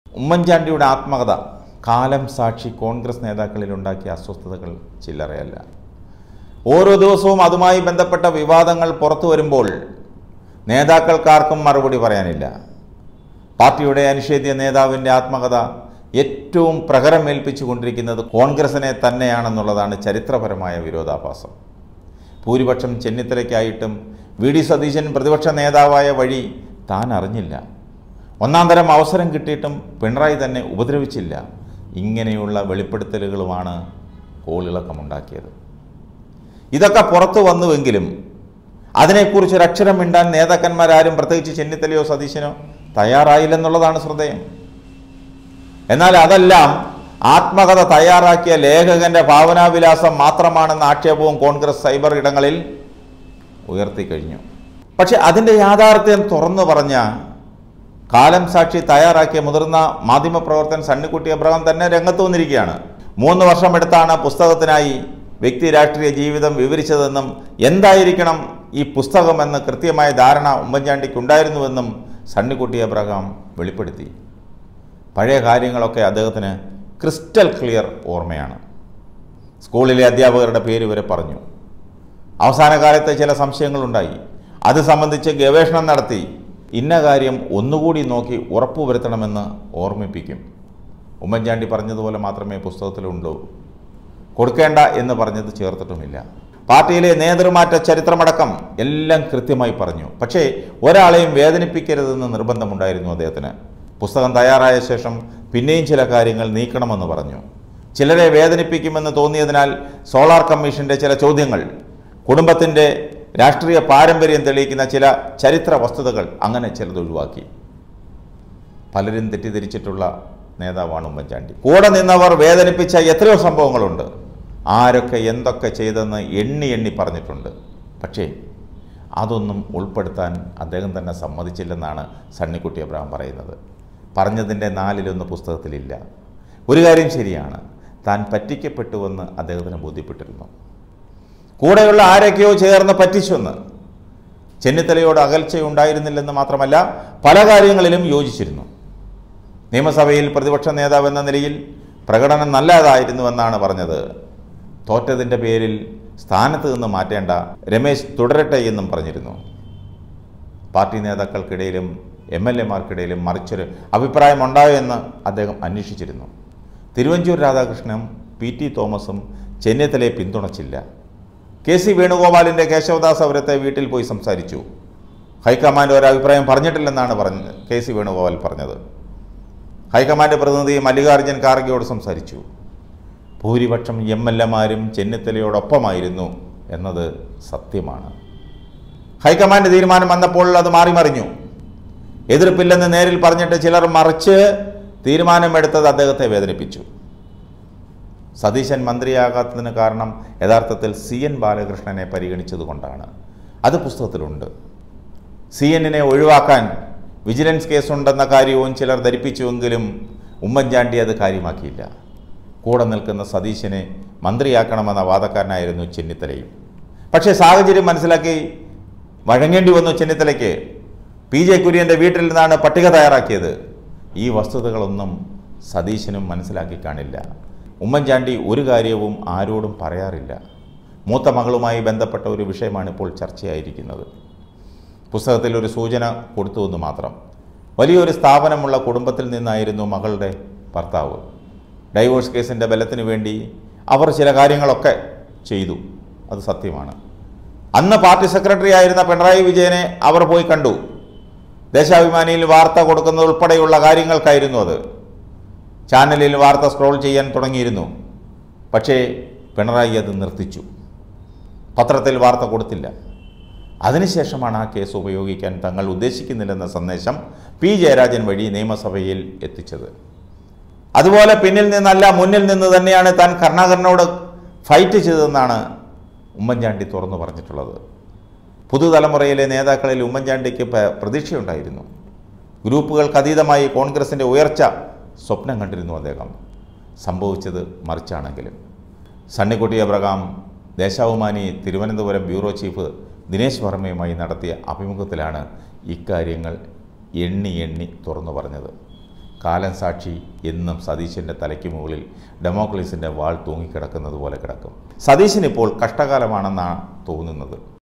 ഉമ്മൻചാണ്ടിയുടെ ആത്മകഥ കാലം സാക്ഷി കോൺഗ്രസ് നേതാക്കളിൽ ഉണ്ടാക്കിയ അസ്വസ്ഥതകൾ ചില്ലറയല്ല ഓരോ ദിവസവും അതുമായി ബന്ധപ്പെട്ട വിവാദങ്ങൾ പുറത്തു വരുമ്പോൾ നേതാക്കൾക്കാർക്കും മറുപടി പറയാനില്ല പാർട്ടിയുടെ അനിഷേധ്യ നേതാവിൻ്റെ ആത്മകഥ ഏറ്റവും പ്രകരമേൽപ്പിച്ചു കൊണ്ടിരിക്കുന്നത് കോൺഗ്രസിനെ തന്നെയാണെന്നുള്ളതാണ് ചരിത്രപരമായ വിരോധാഭാസം ഭൂരിപക്ഷം ചെന്നിത്തലയ്ക്കായിട്ടും വി ഡി സതീശൻ പ്രതിപക്ഷ നേതാവായ വഴി താൻ അറിഞ്ഞില്ല ഒന്നാം തരം അവസരം കിട്ടിയിട്ടും പിണറായി തന്നെ ഉപദ്രവിച്ചില്ല ഇങ്ങനെയുള്ള വെളിപ്പെടുത്തലുകളുമാണ് കോളിളക്കമുണ്ടാക്കിയത് ഇതൊക്കെ പുറത്തു വന്നുവെങ്കിലും അതിനെക്കുറിച്ച് ഒരക്ഷരം മിണ്ടാൻ നേതാക്കന്മാരാരും പ്രത്യേകിച്ച് ചെന്നിത്തലയോ സതീശനോ തയ്യാറായില്ലെന്നുള്ളതാണ് ശ്രദ്ധേയം എന്നാൽ അതെല്ലാം ആത്മകഥ തയ്യാറാക്കിയ ലേഖകന്റെ ഭാവനാവിലാസം മാത്രമാണെന്ന ആക്ഷേപവും കോൺഗ്രസ് സൈബർ ഇടങ്ങളിൽ ഉയർത്തിക്കഴിഞ്ഞു പക്ഷെ അതിൻ്റെ യാഥാർത്ഥ്യം തുറന്നു പറഞ്ഞ കാലം സാക്ഷി തയ്യാറാക്കിയ മുതിർന്ന മാധ്യമപ്രവർത്തകൻ സണ്ണിക്കുട്ടി അബ്രഹാം തന്നെ രംഗത്ത് വന്നിരിക്കുകയാണ് മൂന്ന് വർഷമെടുത്താണ് പുസ്തകത്തിനായി വ്യക്തി രാഷ്ട്രീയ ജീവിതം വിവരിച്ചതെന്നും എന്തായിരിക്കണം ഈ പുസ്തകമെന്ന് കൃത്യമായ ധാരണ ഉമ്മൻചാണ്ടിക്കുണ്ടായിരുന്നുവെന്നും സണ്ണിക്കുട്ടി അബ്രഹാം വെളിപ്പെടുത്തി പഴയ കാര്യങ്ങളൊക്കെ അദ്ദേഹത്തിന് ക്രിസ്റ്റൽ ക്ലിയർ ഓർമ്മയാണ് സ്കൂളിലെ അധ്യാപകരുടെ പേര് വരെ പറഞ്ഞു അവസാന കാലത്ത് ചില സംശയങ്ങളുണ്ടായി അത് സംബന്ധിച്ച് ഗവേഷണം നടത്തി ഇന്ന കാര്യം ഒന്നുകൂടി നോക്കി ഉറപ്പുവരുത്തണമെന്ന് ഓർമ്മിപ്പിക്കും ഉമ്മൻചാണ്ടി പറഞ്ഞതുപോലെ മാത്രമേ പുസ്തകത്തിലുള്ളൂ കൊടുക്കേണ്ട എന്ന് പറഞ്ഞത് ചേർത്തിട്ടുമില്ല പാർട്ടിയിലെ നേതൃമാറ്റ ചരിത്രമടക്കം എല്ലാം കൃത്യമായി പറഞ്ഞു പക്ഷേ ഒരാളെയും വേദനിപ്പിക്കരുതെന്ന് നിർബന്ധമുണ്ടായിരുന്നു അദ്ദേഹത്തിന് പുസ്തകം തയ്യാറായ ശേഷം പിന്നെയും ചില കാര്യങ്ങൾ നീക്കണമെന്ന് പറഞ്ഞു ചിലരെ വേദനിപ്പിക്കുമെന്ന് തോന്നിയതിനാൽ സോളാർ കമ്മീഷന്റെ ചില ചോദ്യങ്ങൾ കുടുംബത്തിൻ്റെ രാഷ്ട്രീയ പാരമ്പര്യം തെളിയിക്കുന്ന ചില ചരിത്ര വസ്തുതകൾ അങ്ങനെ ചിലത് ഒഴിവാക്കി പലരും തെറ്റിദ്ധരിച്ചിട്ടുള്ള നേതാവാണ് ഉമ്മൻചാണ്ടി കൂടെ നിന്നവർ വേദനിപ്പിച്ച എത്രയോ സംഭവങ്ങളുണ്ട് ആരൊക്കെ എന്തൊക്കെ ചെയ്തെന്ന് എണ്ണി എണ്ണി പറഞ്ഞിട്ടുണ്ട് പക്ഷേ അതൊന്നും ഉൾപ്പെടുത്താൻ അദ്ദേഹം തന്നെ സമ്മതിച്ചില്ലെന്നാണ് സണ്ണിക്കുട്ടി അബ്രഹാം പറയുന്നത് പറഞ്ഞതിൻ്റെ നാലിലൊന്ന് പുസ്തകത്തിലില്ല ഒരു കാര്യം ശരിയാണ് താൻ പറ്റിക്കപ്പെട്ടുവെന്ന് അദ്ദേഹത്തിന് ബോധ്യപ്പെട്ടിരുന്നു കൂടെയുള്ള ആരൊക്കെയോ ചേർന്ന് പറ്റിച്ചെന്ന് ചെന്നിത്തലയോട് അകൽച്ചയുണ്ടായിരുന്നില്ലെന്ന് മാത്രമല്ല പല കാര്യങ്ങളിലും യോജിച്ചിരുന്നു നിയമസഭയിൽ പ്രതിപക്ഷ നേതാവ് എന്ന നിലയിൽ പ്രകടനം നല്ലതായിരുന്നുവെന്നാണ് പറഞ്ഞത് തോറ്റതിൻ്റെ പേരിൽ സ്ഥാനത്ത് നിന്ന് മാറ്റേണ്ട രമേശ് തുടരട്ടെ എന്നും പറഞ്ഞിരുന്നു പാർട്ടി നേതാക്കൾക്കിടയിലും എം എൽ എമാർക്കിടയിലും മറിച്ചൊരു അഭിപ്രായമുണ്ടായോ എന്ന് അദ്ദേഹം അന്വേഷിച്ചിരുന്നു തിരുവഞ്ചൂർ രാധാകൃഷ്ണനും പി ടി തോമസും ചെന്നിത്തലയെ പിന്തുണച്ചില്ല കെ സി വേണുഗോപാലിൻ്റെ കേശവദാസ് അവരത്തെ വീട്ടിൽ പോയി സംസാരിച്ചു ഹൈക്കമാൻഡ് ഒരു അഭിപ്രായം പറഞ്ഞിട്ടില്ലെന്നാണ് പറഞ്ഞത് കെ സി വേണുഗോപാൽ പറഞ്ഞത് ഹൈക്കമാൻഡ് പ്രതിനിധി മല്ലികാർജ്ജുൻ ഖാർഗെയോട് സംസാരിച്ചു ഭൂരിപക്ഷം എം എൽ എമാരും ചെന്നിത്തലയോടൊപ്പമായിരുന്നു എന്നത് സത്യമാണ് ഹൈക്കമാൻഡ് തീരുമാനം വന്നപ്പോൾ അത് മാറി മറിഞ്ഞു എതിർപ്പില്ലെന്ന് നേരിൽ പറഞ്ഞിട്ട് ചിലർ മറിച്ച് തീരുമാനമെടുത്തത് അദ്ദേഹത്തെ വേദനിപ്പിച്ചു സതീശൻ മന്ത്രിയാകാത്തതിന് കാരണം യഥാർത്ഥത്തിൽ സി എൻ ബാലകൃഷ്ണനെ പരിഗണിച്ചതുകൊണ്ടാണ് അത് പുസ്തകത്തിലുണ്ട് സി എന്നിനെ ഒഴിവാക്കാൻ വിജിലൻസ് കേസുണ്ടെന്ന കാര്യവും ചിലർ ധരിപ്പിച്ചുവെങ്കിലും ഉമ്മൻചാണ്ടി അത് കാര്യമാക്കിയില്ല കൂടെ നിൽക്കുന്ന സതീശനെ മന്ത്രിയാക്കണമെന്ന വാദക്കാരനായിരുന്നു ചെന്നിത്തലയും പക്ഷേ സാഹചര്യം മനസ്സിലാക്കി വഴങ്ങേണ്ടി വന്നു ചെന്നിത്തലയ്ക്ക് പി ജെ കുര്യൻ്റെ വീട്ടിൽ നിന്നാണ് പട്ടിക തയ്യാറാക്കിയത് ഈ വസ്തുതകളൊന്നും സതീശനും മനസ്സിലാക്കി കാണില്ല ഉമ്മൻചാണ്ടി ഒരു കാര്യവും ആരോടും പറയാറില്ല മൂത്ത മകളുമായി ബന്ധപ്പെട്ട ഒരു വിഷയമാണ് ഇപ്പോൾ ചർച്ചയായിരിക്കുന്നത് പുസ്തകത്തിൽ ഒരു സൂചന കൊടുത്തുവെന്ന് മാത്രം വലിയൊരു സ്ഥാപനമുള്ള കുടുംബത്തിൽ നിന്നായിരുന്നു മകളുടെ ഭർത്താവ് ഡൈവോഴ്സ് കേസിൻ്റെ ബലത്തിന് വേണ്ടി അവർ ചില കാര്യങ്ങളൊക്കെ ചെയ്തു അത് സത്യമാണ് അന്ന് പാർട്ടി സെക്രട്ടറി ആയിരുന്ന പിണറായി വിജയനെ അവർ പോയി കണ്ടു ദേശാഭിമാനിയിൽ വാർത്ത കൊടുക്കുന്നത് ഉൾപ്പെടെയുള്ള കാര്യങ്ങൾക്കായിരുന്നു അത് ചാനലിൽ വാർത്ത സ്ക്രോൾ ചെയ്യാൻ തുടങ്ങിയിരുന്നു പക്ഷേ പിണറായി അത് നിർത്തിച്ചു പത്രത്തിൽ വാർത്ത കൊടുത്തില്ല അതിനുശേഷമാണ് ആ കേസ് ഉപയോഗിക്കാൻ തങ്ങൾ ഉദ്ദേശിക്കുന്നില്ലെന്ന സന്ദേശം പി ജയരാജൻ വഴി നിയമസഭയിൽ എത്തിച്ചത് അതുപോലെ പിന്നിൽ നിന്നല്ല മുന്നിൽ നിന്ന് തന്നെയാണ് താൻ കരുണാകരനോട് ഫൈറ്റ് ചെയ്തതെന്നാണ് ഉമ്മൻചാണ്ടി തുറന്നു പറഞ്ഞിട്ടുള്ളത് പുതുതലമുറയിലെ നേതാക്കളിൽ ഉമ്മൻചാണ്ടിക്ക് പ- പ്രതീക്ഷയുണ്ടായിരുന്നു ഗ്രൂപ്പുകൾക്ക് അതീതമായി കോൺഗ്രസിൻ്റെ ഉയർച്ച സ്വപ്നം കണ്ടിരുന്നു അദ്ദേഹം സംഭവിച്ചത് മറിച്ചാണെങ്കിലും Sunnykutty Abraham Deshabhimani Thiruvananthapuram bureau chief Dinesh വർമ്മയുമായി നടത്തിയ അഭിമുഖത്തിലാണ് ഇക്കാര്യങ്ങൾ എണ്ണി എണ്ണി തുറന്നു പറഞ്ഞത് കാലം സാക്ഷി എന്നും സതീശൻ്റെ തലയ്ക്ക് മുകളിൽ ഡെമോക്രസിൻ്റെ വാൾ തൂങ്ങിക്കിടക്കുന്നത് പോലെ കിടക്കും സതീശനിപ്പോൾ കഷ്ടകാലമാണെന്നാണ് തോന്നുന്നത്